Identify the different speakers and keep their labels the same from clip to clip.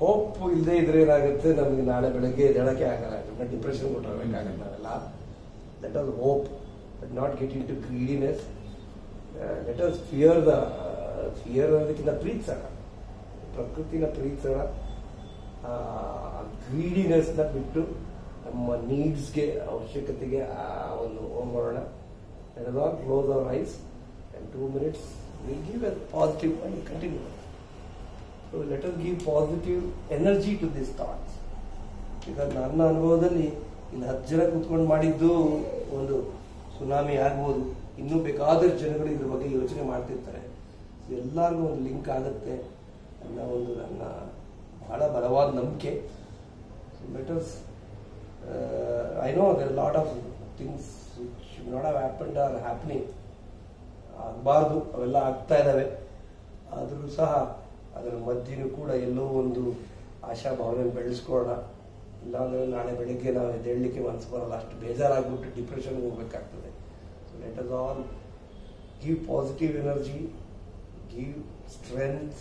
Speaker 1: Hope ಇಲ್ಲದೆ ಇದ್ರೆ ಏನಾಗುತ್ತೆ ನಮಗೆ ನಾಳೆ ಬೆಳಗ್ಗೆ ಎದ್ದೇಳಕ್ಕೆ ಆಗಲ್ಲ ಡಿಪ್ರೆಷನ್ ಕೊಟ್ಟಿರಬೇಕಾಗತ್ತೆ ನಾವೆಲ್ಲ let us hope but not get into greediness let us fear the fear ಅನ್ನೋದಕ್ಕಿಂತ ಪ್ರೀತಿಸೋಣ ಪ್ರಕೃತಿನ ಪ್ರೀತಿಸೋಣ ಗ್ರೀಡಿನೆಸ್ನ ಬಿಟ್ಟು ನಮ್ಮ ನೀಡ್ಸ್ಗೆ ಅವಶ್ಯಕತೆಗೆ ಆ ಒಂದು ಹೋಗೋಣ let us all close our eyes and two minutes will give a positive and continue so let us give positive energy to this thoughts ಈಗ ನನ್ನ ಅನುಭವದಲ್ಲಿ ಇಲ್ಲಿ ಹತ್ತು ಜನ ಕೂತ್ಕೊಂಡು ಮಾಡಿದ್ದು ಒಂದು ಸುನಾಮಿ ಆಗ್ಬೋದು ಇನ್ನೂ ಬೇಕಾದಷ್ಟು ಜನಗಳು ಇದ್ರ ಬಗ್ಗೆ ಯೋಚನೆ ಮಾಡ್ತಿರ್ತಾರೆ ಎಲ್ಲರಿಗೂ ಒಂದು ಲಿಂಕ್ ಆಗುತ್ತೆ ಅನ್ನೋ ಒಂದು ನನ್ನ ಬಹಳ ಬಲವಾದ ನಂಬಿಕೆ letters I know there lot of things which not have happened or happening ಆಗಬಾರ್ದು ಅವೆಲ್ಲ ಆಗ್ತಾ ಇದ್ದಾವೆ ಆದರೂ ಸಹ ಅದರ ಮಧ್ಯನೂ ಕೂಡ ಎಲ್ಲೋ ಒಂದು ಆಶಾಭಾವನೆ ಬೆಳೆಸ್ಕೊಳ್ಳೋಣ ಇಲ್ಲಾಂದ್ರೆ ನಾಳೆ ಬೆಳಿಗ್ಗೆ ನಾವು ಎದ್ದೇಳಲಿಕ್ಕೆ ಮನಸ್ಸು ಬರಲ್ಲ ಅಷ್ಟು ಬೇಜಾರಾಗ್ಬಿಟ್ಟು ಡಿಪ್ರೆಷನ್ಗೆ ಹೋಗ್ಬೇಕಾಗ್ತದೆ so let us all give positive energy give strength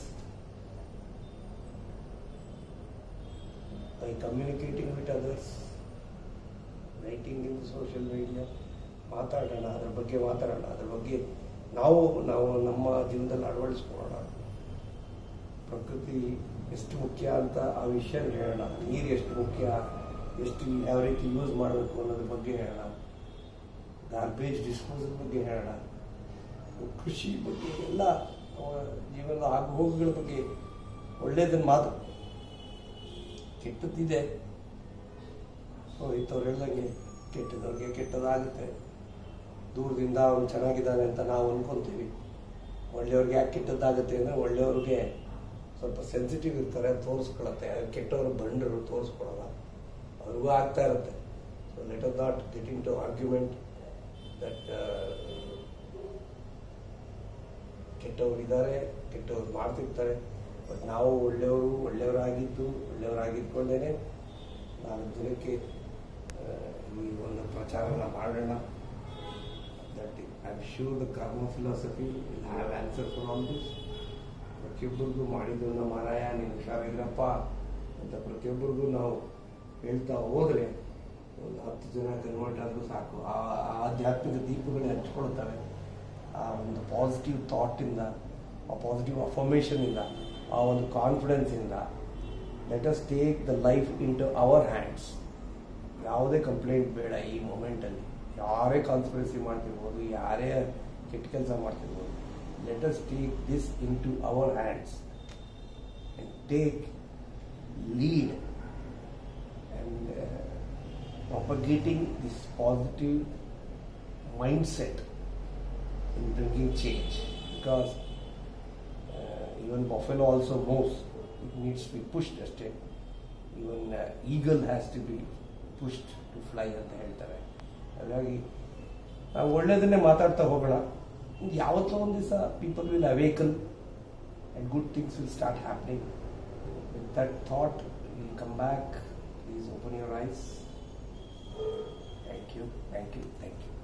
Speaker 1: by communicating with others writing in social media ಮಾತಾಡೋಣ ಅದ್ರ ಬಗ್ಗೆ ಮಾತಾಡೋಣ ಅದ್ರ ಬಗ್ಗೆ ನಾವು ನಾವು ನಮ್ಮ ಜೀವನದಲ್ಲಿ ಅಳವಡಿಸ್ಕೊಳ್ಳೋಣ ಪ್ರಕೃತಿ ಎಷ್ಟು ಮುಖ್ಯ ಅಂತ ಆ ವಿಷಯ ಹೇಳೋಣ ನೀರು ಎಷ್ಟು ಮುಖ್ಯ ಎಷ್ಟು ಯಾವ ರೀತಿ ಯೂಸ್ ಮಾಡಬೇಕು ಅನ್ನೋದ್ರ ಬಗ್ಗೆ ಹೇಳೋಣ ಗಾರ್ಬೇಜ್ ಡಿಸ್ಪೋಸಲ್ ಬಗ್ಗೆ ಹೇಳೋಣ ಕೃಷಿ ಬಗ್ಗೆ ಎಲ್ಲ ನಮ್ಮ ಜೀವನದ ಆಗುಹೋಗುಗಳ ಬಗ್ಗೆ ಒಳ್ಳೇದನ್ನ ಮಾತು ಕೆಟ್ಟದ್ದಿದೆ ಹೋಯ್ತವ್ರು ಹೇಳ್ದಂಗೆ ಕೆಟ್ಟದವ್ರಿಗೆ ಕೆಟ್ಟದಾಗುತ್ತೆ ದೂರದಿಂದ ಅವನು ಚೆನ್ನಾಗಿದ್ದಾನೆ ಅಂತ ನಾವು ಅನ್ಕೊಂತೀವಿ ಒಳ್ಳೆಯವ್ರಿಗೆ ಯಾಕೆ ಕೆಟ್ಟದ್ದಾಗುತ್ತೆ ಅಂದರೆ ಒಳ್ಳೆಯವ್ರಿಗೆ ಸ್ವಲ್ಪ ಸೆನ್ಸಿಟಿವ್ ಇರ್ತಾರೆ ತೋರಿಸ್ಕೊಳತ್ತೆ ಕೆಟ್ಟವರು ಬಂಡರು ತೋರಿಸ್ಕೊಳಲ್ಲ ಅವ್ರಿಗೂ ಆಗ್ತಾ ಇರುತ್ತೆ so let us not get into argument that ಕೆಟ್ಟವ್ರು ಇದ್ದಾರೆ ಕೆಟ್ಟವ್ರು ಮಾಡ್ತಿರ್ತಾರೆ ಬಟ್ ನಾವು ಒಳ್ಳೆಯವರು ಒಳ್ಳೆಯವರಾಗಿದ್ದು ಒಳ್ಳೆಯವರಾಗಿದ್ಕೊಂಡೇನೆ ನಾಲ್ಕು ಜನಕ್ಕೆ ಆ, ಈ ಒಂದು ಪ್ರಚಾರನ ಮಾಡೋಣ that I am sure the karma philosophy will have answer for all this ಪ್ರತಿಯೊಬ್ಬರಿಗೂ ಮಾಡಿದ್ದನ್ನ ಮಾರಾಯ ನೀನು ಹುಷಾರಿದ್ರಪ್ಪ ಅಂತ ಪ್ರತಿಯೊಬ್ಬರಿಗೂ ನಾವು ಹೇಳ್ತಾ ಹೋದರೆ ಒಂದು ಹತ್ತು ಜನ ಕನ್ವರ್ಟ್ ಆದರೂ ಸಾಕು ಆ ಆ ಆಧ್ಯಾತ್ಮಿಕ ದೀಪಗಳೇ ಹಚ್ಕೊಳ್ತವೆ ಆ ಒಂದು ಪಾಸಿಟಿವ್ ಥಾಟಿಂದ ಆ ಪಾಸಿಟಿವ್ ಅಫರ್ಮೇಷನಿಂದ ಆ ಒಂದು ಕಾನ್ಫಿಡೆನ್ಸಿಂದ let us take the life into our hands ಯಾವುದೇ ಕಂಪ್ಲೇಂಟ್ ಬೇಡ ಈ ಮೂಮೆಂಟಲ್ಲಿ ಯಾರೇ ಕಾನ್ಸ್ಪಿರಸಿ ಮಾಡ್ತಿರ್ಬೋದು ಯಾರೇ ಕೆಟ್ಟ ಕೆಲಸ ಮಾಡ್ತಿರ್ಬೋದು let us take this into our hands and take lead and uh, propagating this positive mindset in bringing change because uh, even buffalo also moves it needs to be pushed ಅಷ್ಟೇ even uh, eagle has to be pushed to fly ಅಂತ ಹೇಳ್ತಾರೆ ಹಾಗಾಗಿ ನಾವು ಒಳ್ಳೇದನ್ನೇ ಮಾತಾಡ್ತಾ ಹೋಗೋಣ ಯಾವತ್ತೋ ಒಂದು ದಿವಸ people will awaken and good things will start happening. With that thought, we'll come back. Please open your eyes. Thank you, thank you, thank you.